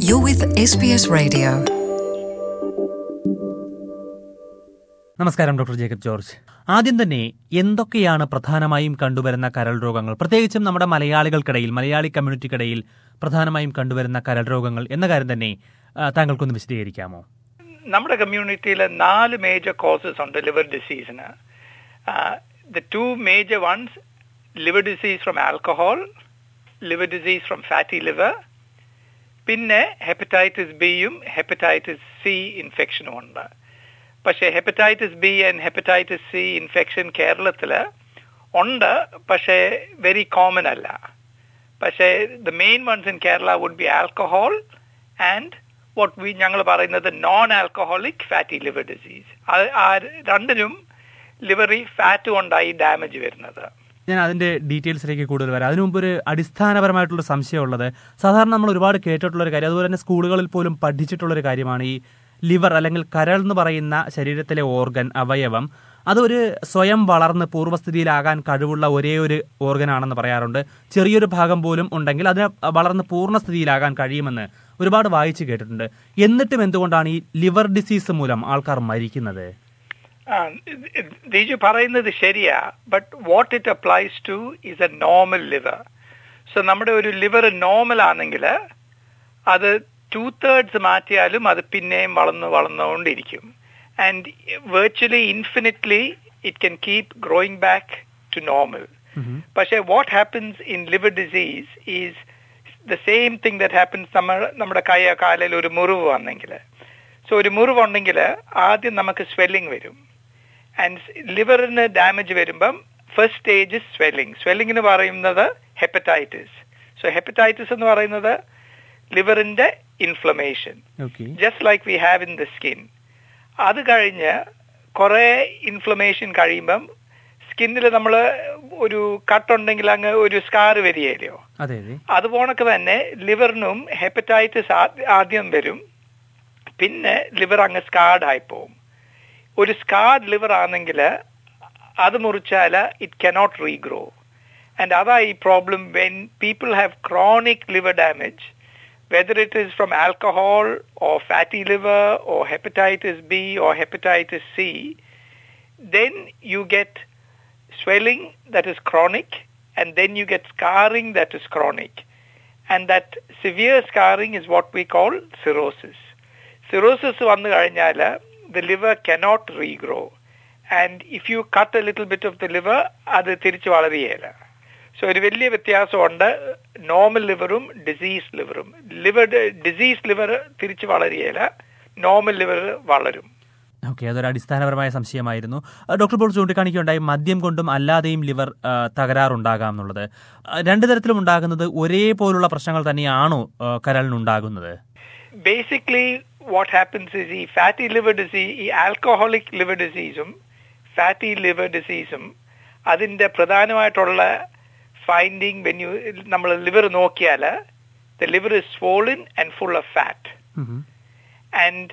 You're with SBS Radio. നമസ്കാരം doctor Jacob George ആദ്യം തന്നെ എന്തൊക്കെയാണ് പ്രധാനമായും കണ്ടുവരുന്ന കരൾ രോഗങ്ങൾ പ്രത്യേകിച്ചും നമ്മുടെ മലയാളികൾക്കിടയിൽ മലയാളി കമ്മ്യൂണിറ്റിക്കിടയിൽ പ്രധാനമായും കണ്ടുവരുന്ന കരൾ രോഗങ്ങൾ എന്ന കാര്യം തന്നെ ആ, താങ്കൾക്കൊന്ന് വിശദീകരിക്കാമോ നമ്മുടെ കമ്മ്യൂണിറ്റിയിൽ നാല് മേജർ കോസസ് ഉണ്ട് ലിവർ ഡിസീസിന് the two major ones liver disease from alcohol liver disease from fatty liver പിന്നെ ഹെപ്പറ്റൈറ്റിസ് ബിയും ഹെപ്പറ്റൈറ്റിസ് സി ഇൻഫെക്ഷനും ഉണ്ട് പക്ഷേ hepatitis B and hepatitis C infection കേരളത്തിൽ ഉണ്ട് പക്ഷേ വെരി കോമൺ അല്ല പക്ഷേ the main ones in Kerala would be alcohol and what we ഞങ്ങൾ പറയുന്നത് non alcoholic fatty liver disease ആ രണ്ടിനും ലിവറിൽ ഫാറ്റ് കൊണ്ടായി ഡാമേജ് വരുന്നത് ഞാൻ അതിന്റെ ഡീറ്റെയിൽസിലേക്ക് കൂടുതൽ വരാം അതിനു മുമ്പ് ഒരു അടിസ്ഥാനപരമായിട്ടുള്ള സംശയമുള്ളത് സാധാരണ നമ്മൾ ഒരുപാട് കേട്ടിട്ടുള്ള ഒരു കാര്യം അതുപോലെ തന്നെ സ്കൂളുകളിൽ പോലും പഠിച്ചിട്ടുള്ള ഒരു കാര്യമാണ് ഈ ലിവർ അല്ലെങ്കിൽ കരൾ എന്ന് പറയുന്ന ശരീരത്തിലെ ഓർഗൻ അവയവം അതൊരു സ്വയം വളർന്ന് പൂർവ്വസ്ഥിതിയിലാകാൻ കഴിവുള്ള ഒരേ ഒരു ഓർഗൻ ആണെന്ന് പറയാറുണ്ട് ചെറിയൊരു ഭാഗം പോലും ഉണ്ടെങ്കിൽ അതിന് വളർന്ന് പൂർണ്ണസ്ഥിതിയിലാകാൻ കഴിയുമെന്ന് ഒരുപാട് വായിച്ചു കേട്ടിട്ടുണ്ട് എന്നിട്ടും എന്തുകൊണ്ടാണ് ഈ ലിവർ ഡിസീസ് മൂലം ആൾക്കാർ മരിക്കുന്നത് ആ, ദീജു പറയുന്നത് ശരിയാ but what it applies to is a normal liver so നമ്മുടെ ഒരു ലിവർ നോർമൽ ആണെങ്കിൽ അത് ടു തേർഡ്സ് മാറ്റിയാലും അത് പിന്നെയും വളർന്ന് വളർന്നുകൊണ്ടിരിക്കും and virtually infinitely it can keep growing back to normal പക്ഷേ what happens in liver disease is the same thing that happens നമ്മൾ നമ്മുടെ കൈ കാലിൽ ഒരു മുറിവ് വന്നെങ്കിൽ സോ ഒരു മുറിവ് ഉണ്ടെങ്കിൽ ആദ്യം നമുക്ക് സ്വെല്ലിംഗ് വരും ആൻഡ് ലിവറിന് ഡാമേജ് വരുമ്പം ഫസ്റ്റ് സ്റ്റേജ് സ്വെല്ലിംഗ് സ്വെല്ലിംഗ് എന്ന് പറയുന്നത് ഹെപ്പറ്റൈറ്റിസ് സോ ഹെപ്പറ്റൈറ്റിസ് എന്ന് പറയുന്നത് ലിവറിന്റെ inflammation okay just like we have in the skin അത് കഴിഞ്ഞ് കുറെ ഇൻഫ്ലമേഷൻ കഴിയുമ്പം സ്കിന്നിൽ നമ്മൾ ഒരു കട്ടുണ്ടെങ്കിൽ അങ്ങ് ഒരു സ്കാർ വരികയല്ലോ അതെ അതെ അതുപോണക്ക് തന്നെ ലിവറിനും ഹെപ്പറ്റൈറ്റിസ് ആദ്യം വരും പിന്നെ ലിവർ അങ്ങ് സ്കാർഡ് ആയി പോവും ഒരു സ്കാർഡ് ലിവർ ആണെങ്കിൽ അത് മുറിച്ചാൽ ഇറ്റ് കനോട്ട് റീഗ്രോ ആൻഡ് അതാ ഈ problem when people have chronic liver damage whether it is from alcohol or fatty liver or hepatitis B or hepatitis C, then you get swelling that is chronic and then you get scarring that is chronic. And that severe scarring is what we call cirrhosis. Cirrhosis വന്നു കഴിഞ്ഞാൽ the liver cannot regrow. And if you cut a little bit of the liver, അത് തിരിച്ചു വളരുകയില്ല so ഒരു വലിയ വ്യത്യാസമുണ്ട് normal ലിവറും disease ലിവറും liver disease liver തിരിച്ചു വളരുകയില്ല നോർമൽ ലിവർ വളരും ഓക്കെ അതൊരു അടിസ്ഥാനപരമായ സംശയമായിരുന്നു ആ, ഡോക്ടർ ഇപ്പോൾ ചൂണ്ടിക്കാണിക്കുകയുണ്ടായി മദ്യം കൊണ്ടും അല്ലാതെയും ലിവർ ആ, തകരാറുണ്ടാകാം എന്നുള്ളത് ആ, രണ്ട് തരത്തിലും ഉണ്ടാകുന്നത് ഒരേപോലുള്ള പ്രശ്നങ്ങൾ തന്നെയാണോ ആ, കരളിനുണ്ടാകുന്നത് ബേസിക്കലി വാട്ട് ഹാപ്പൻസ് ഇസ് ഈ ഫാറ്റി ലിവർ ഡിസീസ് ഈ ആൽക്കഹോളിക് ലിവർ ഡിസീസും ഫാറ്റി ലിവർ ഡിസീസും അതിന്റെ പ്രധാനമായിട്ടുള്ള ഫൈൻഡിങ് വെൻ യു നമ്മൾ ലിവർ നോക്കിയാൽ the liver is swollen and full of fat ഉം. ആൻഡ്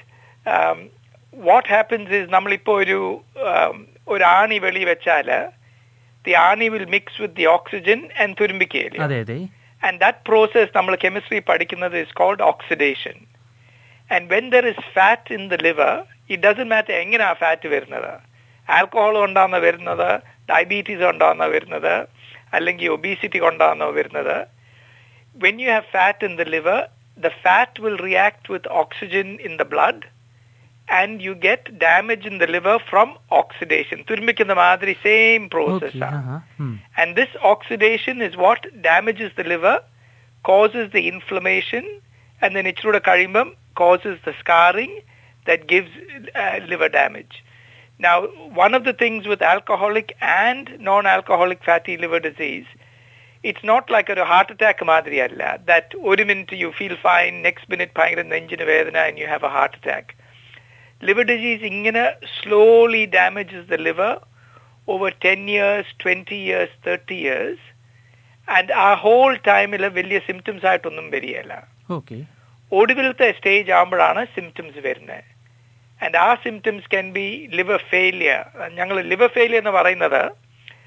വാട്ട് ഹാപ്പൻസ് ഇസ് നമ്മളിപ്പോ ഒരു um, ഒരു ആണി വെളി വെച്ചാൽ ദി ആണി will mix with the oxygen and തുരുമ്പിക്കയില്ലേ അതെ അതെ And that process നമ്മൾ കെമിസ്ട്രി പഠിക്കുന്നത് is called oxidation. And when there is fat in the liver, it doesn't matter എങ്ങനെ ആ ഫാറ്റ് വരുന്നത് ആൽക്കഹോൾ കൊണ്ടാണ് വരുന്നത് ഡയബറ്റീസ് കൊണ്ടാണ് വരുന്നത് അല്ലെങ്കിൽ ഒബീസിറ്റി കൊണ്ടാണ് വരുന്നത് when you have fat in the liver, the fat will react with oxygen in the blood and you get damage in the liver from oxidation. തുരുമ്പിക്കുന്ന മാതിരി same process ഓക്കെ ആണ്. ആഹാ. ഉം. And this oxidation is what damages the liver, causes the inflammation, and then ഇച്ചിരൂടെ കഴിയുമ്പം causes the scarring that gives uh, liver damage. Now, one of the things with alcoholic and non-alcoholic fatty liver disease, it's not like a heart attack മാതിരിയല്ല that ഒരു minute you feel fine, next minute ഭയങ്കര നെഞ്ചിന് വേദന and you have a heart attack. Liver disease ഇങ്ങനെ slowly damages the liver over 10 years, 20 years, 30 years. And ആ whole ടൈമിൽ വലിയ symptoms ആയിട്ടൊന്നും വരികയില്ല okay ഒടുവിലത്തെ സ്റ്റേജ് ആകുമ്പോഴാണ് സിംറ്റംസ് വരുന്നത് ആൻഡ് ആ symptoms can be liver failure ഞങ്ങൾ ലിവർ ഫെയിലിയർ എന്ന് പറയുന്നത്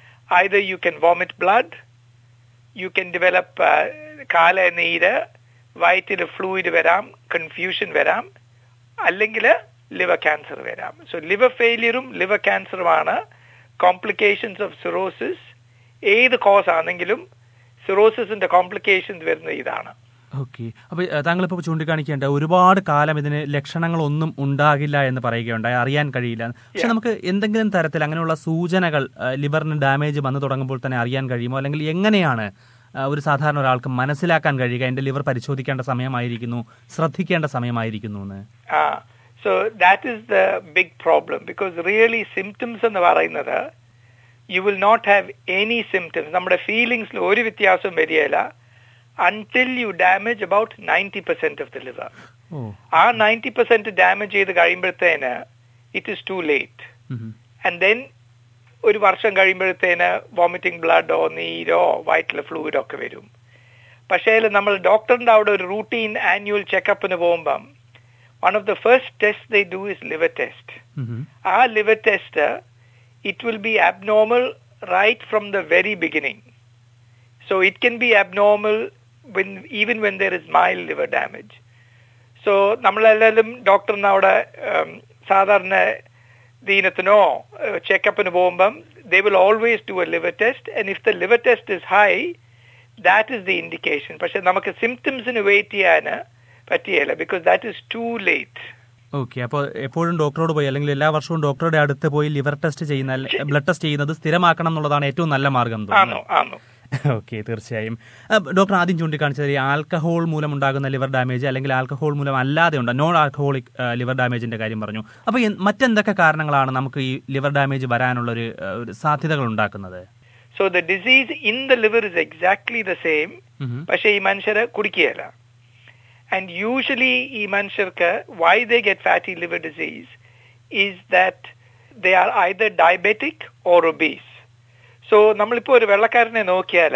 either you can vomit blood, you can develop uh, കാല നീര് വയറ്റിൽ ഫ്ലൂയിഡ് വരാം കൺഫ്യൂഷൻ വരാം അല്ലെങ്കിൽ ലിവർ ക്യാൻസർ വരാം സോ ലിവർ ഫെയിലിയറും ലിവർ ക്യാൻസറുമാണ് കോംപ്ലിക്കേഷൻസ് ഓഫ് സിറോസിസ് ഏത് കോസ് ആണെങ്കിലും സിറോസിസിന്റെ കോംപ്ലിക്കേഷൻസ് വരുന്നത് ഇതാണ് ഓക്കെ അപ്പൊ താങ്കൾ ഇപ്പോൾ ചൂണ്ടിക്കാണിക്കേണ്ട ഒരുപാട് കാലം ഇതിന് ലക്ഷണങ്ങളൊന്നും ഉണ്ടാകില്ല എന്ന് പറയുകയുണ്ടായി അറിയാൻ കഴിയില്ല പക്ഷെ നമുക്ക് എന്തെങ്കിലും തരത്തിൽ അങ്ങനെയുള്ള സൂചനകൾ ആ, ലിവറിന് ഡാമേജ് വന്നു തുടങ്ങുമ്പോൾ തന്നെ അറിയാൻ കഴിയുമോ അല്ലെങ്കിൽ എങ്ങനെയാണ് ആ, ഒരു സാധാരണ ഒരാൾക്ക് മനസ്സിലാക്കാൻ കഴിയുക എന്റെ ലിവർ പരിശോധിക്കേണ്ട സമയമായിരിക്കുന്നു ശ്രദ്ധിക്കേണ്ട സമയമായിരിക്കുന്നു എന്ന് ആ so that is the big problem because really symptoms എന്ന് പറയുന്നത് you will not have any symptoms നമ്മുടെ ഫീലിംഗ്സിൽ ഒരു വ്യത്യാസവും വരികയില്ല until you damage about ninety percent of the liver ഓ ആ നയൻറ്റി പെർസെന്റ് ഡാമേജ് ചെയ്ത് കഴിയുമ്പോഴത്തേന് ഇറ്റ് ഇസ് ടു ലേറ്റ് ഉം. ആൻഡ് ദെൻ ഒരു വർഷം കഴിയുമ്പോഴത്തേന് വോമിറ്റിംഗ് ബ്ലഡോ നീരോ വയറ്റിലെ ഫ്ലൂയിഡോ ഒക്കെ വരും പക്ഷേ നമ്മൾ ഡോക്ടറിന്റെ അവിടെ ഒരു റൂട്ടീൻ ആനുവൽ ചെക്കപ്പിന് പോകുമ്പം one of the first test they do is liver test ഉം. ആ liver test it will be abnormal right from the very beginning so it can be abnormal when even when there is mild liver damage. സോ നമ്മളെല്ലാവരും ഡോക്ടറിന് അവിടെ ഉം, സാധാരണ ദീനത്തിനോ ചെക്കപ്പിന് പോകുമ്പം they will always do a liver test and if the liver test is high that is the indication പക്ഷെ നമുക്ക് സിംറ്റംസിന് വെയിറ്റ് ചെയ്യാൻ പറ്റിയല്ല because that is too late okay അപ്പോൾ എപ്പോഴും ഡോക്ടറോട് പോയി അല്ലെങ്കിൽ എല്ലാ വർഷവും ഡോക്ടറുടെ അടുത്ത് പോയി ലിവർ ടെസ്റ്റ് ചെയ്യുന്ന ബ്ലഡ് ടെസ്റ്റ് ചെയ്യുന്നത് സ്ഥിരമാക്കണം എന്നുള്ളതാണ് ഏറ്റവും നല്ല മാർഗം എന്ന് ആണോ തോന്നുന്നു ആണോ ഓക്കെ തീർച്ചയായും ആ, ഡോക്ടർ ആദ്യം ചൂണ്ടിക്കാണിച്ചത് ഈ ആൽക്കഹോൾ മൂലം ഉണ്ടാകുന്ന ലിവർ ഡാമേജ് അല്ലെങ്കിൽ ആൽക്കഹോൾ മൂലം അല്ലാതെ ഉണ്ട് നോൺ ആൽക്കഹോളിക് ലിവർ ഡാമേജിന്റെ കാര്യം പറഞ്ഞു അപ്പോൾ ഈ മറ്റെന്തൊക്കെ കാരണങ്ങളാണ് നമുക്ക് ഈ ലിവർ ഡാമേജ് വരാനുള്ള ഒരു ആ, ഒരു സാധ്യതകൾ ഉണ്ടാക്കുന്നത് so the disease in the liver is exactly the same ഉം. പക്ഷെ ഈ മനുഷ്യര് കുടിക്കുകയല്ല ആൻഡ് യൂഷ്വലി ഈ മനുഷ്യർക്ക് why they get fatty liver disease is that they are either diabetic or obese so നമ്മളിപ്പോ ഒരു വെള്ളക്കാരനെ നോക്കിയാൽ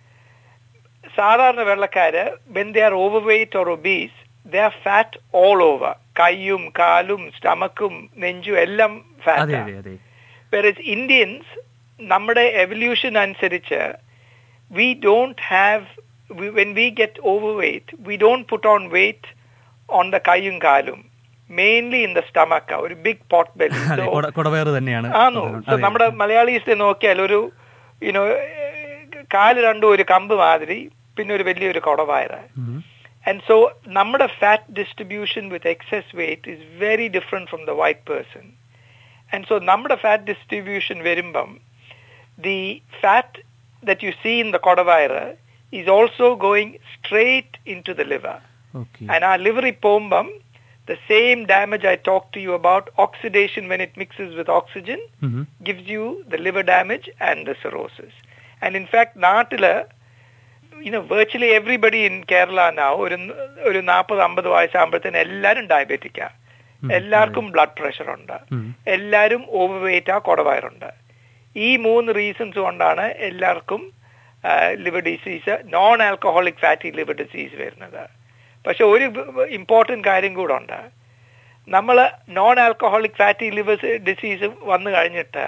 സാധാരണ വെള്ളക്കാര് when they are overweight or obese they are fat all over കൈയും കാലും സ്റ്റമക്കും നെഞ്ചും എല്ലാം അതെ ഫാറ്റ് അതെ അതെ Whereas Indians, നമ്മുടെ evolution അനുസരിച്ച് we don't have, we, when we get overweight, we don't put on weight on the കയ്യും കാലും മെയിൻലി ഇൻ ദ stomach ഒരു ബിഗ് പോട്ട് ബെല്ലി അതെ കുട- കുടവേറ് തന്നെയാണ് ആണോ So അതെ. നമ്മുടെ മലയാളീസിനെ നോക്കിയാൽ ഒരു യുനോ കാല് രണ്ടും ഒരു കമ്പ് മാതിരി പിന്നെ ഒരു വലിയൊരു കുടവയറ് ഉം. And so നമ്മുടെ fat distribution with excess weight is very different from the white person. And so നമ്മുടെ fat distribution വരുമ്പം the fat that you see in the kodavira is also going straight into the liver. Okay And our liver പോകുമ്പം the same damage I talked to you about, oxidation when it mixes with oxygen, ഉം. gives you the liver damage and the cirrhosis. And in fact, നാട്ടില് you know, virtually everybody in Kerala now, ഒരു ഒരു നാൽപ്പത് അമ്പത് വയസ്സാകുമ്പോഴത്തേന് എല്ലാവരും ഡയബറ്റിക്കാ ഉം. എല്ലാവർക്കും blood pressure ഉണ്ട് ഉം. എല്ലാവരും ഓവർ വെയിറ്റാ കുടവയറുണ്ട് ഈ മൂന്ന് റീസൺസ് കൊണ്ടാണ് എല്ലാവർക്കും liver disease non alcoholic fatty liver disease വരുന്നത് പക്ഷെ ഒരു ഇമ്പോർട്ടന്റ് കാര്യം കൂടെ ഉണ്ട് നമ്മൾ non alcoholic fatty liver disease വന്നു കഴിഞ്ഞിട്ട്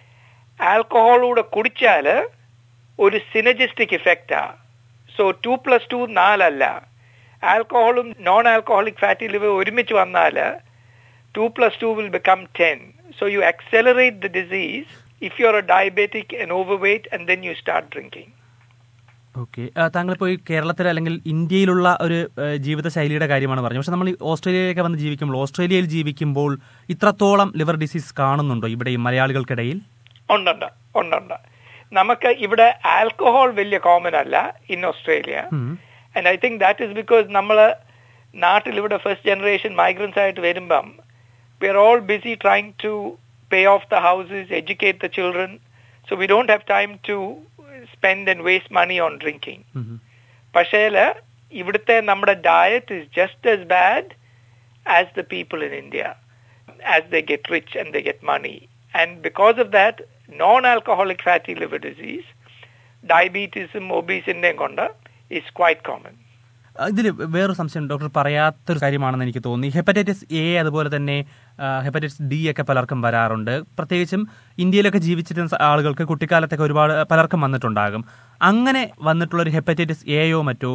ആൽക്കഹോളൂടെ കുടിച്ചാൽ ഒരു സിനജിസ്റ്റിക് ഇഫക്റ്റാ സോ ടു പ്ലസ് ടു നാലല്ല ആൽക്കഹോളും നോൺ ആൽക്കഹോളിക് ഫാറ്റി ലിവർ ഒരുമിച്ച് വന്നാൽ two plus two will become ten so you accelerate the disease if you're a diabetic and overweight and then you start drinking. Okay താങ്കളിപ്പോൾ ഈ കേരളത്തിൽ അല്ലെങ്കിൽ ഇന്ത്യയിലുള്ള ഒരു ആ, ജീവിതശൈലിയുടെ കാര്യമാണ് പറഞ്ഞത് പക്ഷെ നമ്മൾ ഈ ഓസ്ട്രേലിയയിലേക്ക് വന്ന് ജീവിക്കുമ്പോൾ ഓസ്ട്രേലിയയിൽ ജീവിക്കുമ്പോൾ ഇത്രത്തോളം ലിവർ ഡിസീസ് കാണുന്നുണ്ടോ ഇവിടെ ഈ മലയാളികൾക്കിടയിൽ ഉണ്ടുണ്ട് ഉണ്ടുണ്ട് നമുക്ക് ഇവിടെ ആൽക്കഹോൾ വലിയ കോമൺ അല്ല ഇൻ ഓസ്ട്രേലിയ ഉം. And I think that is because നമ്മൾ നാട്ടിൽ ഇവിടെ ഫസ്റ്റ് ജനറേഷൻ മൈഗ്രൻസ് ആയിട്ട് വരുമ്പം we are all busy trying to pay off the houses educate the children so we don't have time to spend and waste money on drinking ഉം. പക്ഷേ ഇവിടുത്തെ നമ്മുടെ diet is just as bad as the people in India as the get rich and the get money and because of that non alcoholic fatty liver disease ഡയബറ്റീസും ഒബീസിന്റെയും കൊണ്ട് is quite common ഇതിൽ വേറൊരു സംശയം ഡോക്ടർ പറയാത്തൊരു കാര്യമാണെന്ന് എനിക്ക് തോന്നി hepatitis A അതുപോലെ തന്നെ ഹെപ്പറ്റൈറ്റിസ് ഡി ഒക്കെ പലർക്കും വരാറുണ്ട് പ്രത്യേകിച്ചും ഇന്ത്യയിലൊക്കെ ജീവിച്ചിരുന്ന സ- ആളുകൾക്ക് കുട്ടിക്കാലത്തൊക്കെ ഒരുപാട് പലർക്കും വന്നിട്ടുണ്ടാകും അങ്ങനെ വന്നിട്ടുള്ള ഒരു ഹെപ്പറ്റൈറ്റിസ് എയോ മറ്റോ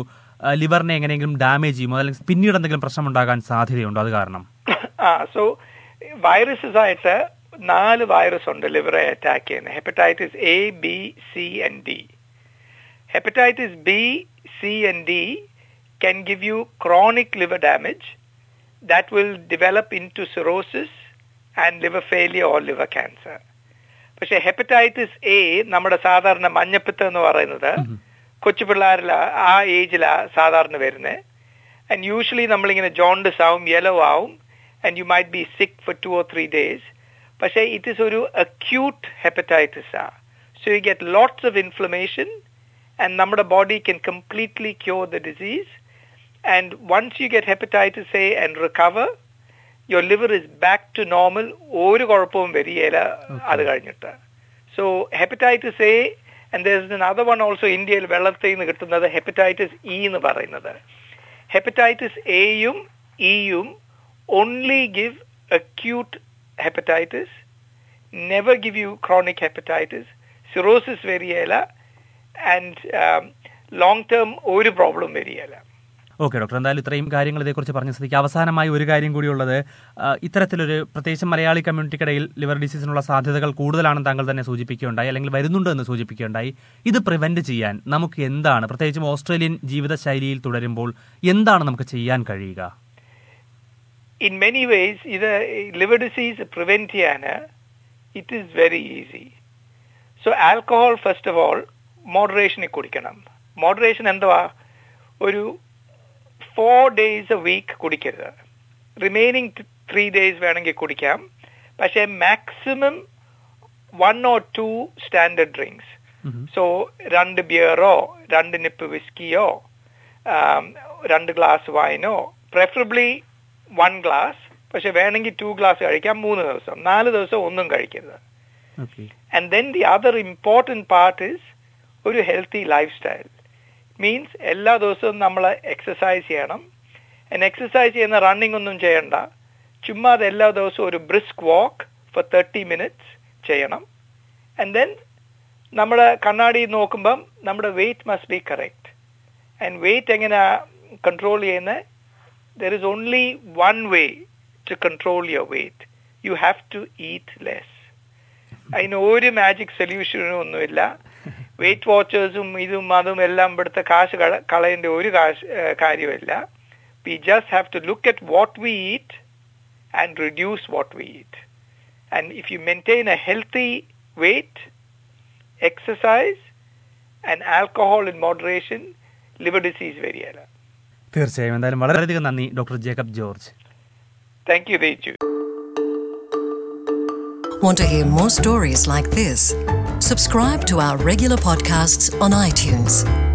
ലിവറിനെ എങ്ങനെയെങ്കിലും ഡാമേജ് ചെയ്യുമോ അല്ലെങ്കിൽ പിന്നീട് എന്തെങ്കിലും പ്രശ്നം ഉണ്ടാകാൻ സാധ്യതയുണ്ടോ അത് കാരണം ആ സോ വൈറസസ് ആയിട്ട് നാല് വൈറസ് ഉണ്ട് ലിവറെ അറ്റാക്ക് ചെയ്യുന്നത് hepatitis A B C and D hepatitis B C and D can give you chronic liver damage that will develop into cirrhosis and liver failure or liver cancer. പക്ഷെ hepatitis A നമ്മുടെ സാധാരണ മഞ്ഞപ്പിത്തം എന്ന് പറയുന്നത് കൊച്ചു പിള്ളേരിൽ ആ ഏജിലാ സാധാരണ വരുന്നത് ആൻഡ് യൂഷ്വലി നമ്മളിങ്ങനെ ജോണ്ടസ് ആവും യെലോ ആവും and you might be sick for two or three days പക്ഷേ ഇറ്റ് ഇസ് ഒരു അക്യൂട്ട് ഹെപ്പറ്റൈറ്റിസ് ആ so you get lots of inflammation and നമ്മുടെ body can completely cure the disease and once you get hepatitis A and recover, your liver is back to normal. ഒരു കുഴപ്പവും വരികയില്ല അത് കഴിഞ്ഞിട്ട് so hepatitis A and there is other one also ഇന്ത്യയിൽ വെള്ളത്തിൽ നിന്ന് കിട്ടുന്നത് ഹെപ്പറ്റൈറ്റിസ് ഇ എന്ന് പറയുന്നത് ഹെപ്പറ്റൈറ്റിസ് എയും ഇയും only give acute hepatitis never give you chronic hepatitis cirrhosis വരികയില്ല ആൻഡ് ലോങ് ടേം ഒരു പ്രോബ്ലം വരികയില്ല ഓക്കെ ഡോക്ടർ എന്തായാലും ഇത്രയും കാര്യങ്ങൾ ഇതേക്കുറിച്ച് പറഞ്ഞ സ്ഥിതിക്ക് അവസാനമായി ഒരു കാര്യം കൂടിയുള്ളത് ആ, ഇത്തരത്തിലൊരു പ്രത്യേകിച്ച് മലയാളി കമ്മ്യൂണിറ്റിക്കിടയിൽ ലിവർ ഡിസീസിനുള്ള സാധ്യതകൾ കൂടുതലാണെന്ന് താങ്കൾ തന്നെ സൂചിപ്പിക്കുകയുണ്ടായി അല്ലെങ്കിൽ വരുന്നുണ്ട് എന്ന് സൂചിപ്പിക്കുകയുണ്ടായി ഇത് പ്രിവെന്റ് ചെയ്യാൻ നമുക്ക് എന്താണ് പ്രത്യേകിച്ചും ഓസ്ട്രേലിയൻ ജീവിതശൈലിയിൽ തുടരുമ്പോൾ എന്താണ് നമുക്ക് ചെയ്യാൻ കഴിയുക in many ways, either liver disease preventiana, it is very easy. So alcohol, first of all, moderation കുടിക്കണം മോഡറേഷൻ എന്തുവാ ഒരു ഫോർ ഡേയ്സ് എ വീക്ക് കുടിക്കരുത് റിമൈനിങ് ത്രീ ഡേയ്സ് വേണമെങ്കിൽ കുടിക്കാം പക്ഷേ maximum one or two standard drinks so രണ്ട് ബിയറോ രണ്ട് നിപ്പ് വിസ്കിയോ രണ്ട് ഗ്ലാസ് വൈനോ പ്രെഫറബിളി വൺ ഗ്ലാസ് പക്ഷെ വേണമെങ്കിൽ ടു ഗ്ലാസ് കഴിക്കാം മൂന്ന് ദിവസം നാല് ദിവസം ഒന്നും കഴിക്കരുത് okay and then the other important part is ഒരു ഹെൽത്തി ലൈഫ് സ്റ്റൈൽ മീൻസ് എല്ലാ ദിവസവും നമ്മൾ എക്സസൈസ് ചെയ്യണം ആൻഡ് എക്സസൈസ് ചെയ്യുന്ന റണ്ണിംഗ് ഒന്നും ചെയ്യണ്ട ചുമ്മാ അത് എല്ലാ ദിവസവും ഒരു brisk walk for thirty minutes ചെയ്യണം ആൻഡ് ദെൻ നമ്മുടെ കണ്ണാടി നോക്കുമ്പം നമ്മുടെ weight must be correct and weight എങ്ങനെ കൺട്രോൾ ചെയ്യുന്നത് there is only one way to control your weight you have to eat less അതിന് ഒരു മാജിക് സൊല്യൂഷനും ഒന്നുമില്ല വെയിറ്റ് വാച്ചേഴ്സും ഇതും അതും എല്ലാം ഇവിടുത്തെ കാശ് കള- കളയേണ്ട ഒരു കാശ് ഏഹ് കാര്യമില്ല we just have to look at what we eat and reduce what we eat and if you maintain a healthy weight exercise and alcohol in moderation liver disease വരികയില്ല തീർച്ചയായും എന്തായാലും വളരെയധികം നന്ദി doctor Jacob George thank you Theju Want to hear more stories like this? Subscribe to our regular podcasts on iTunes.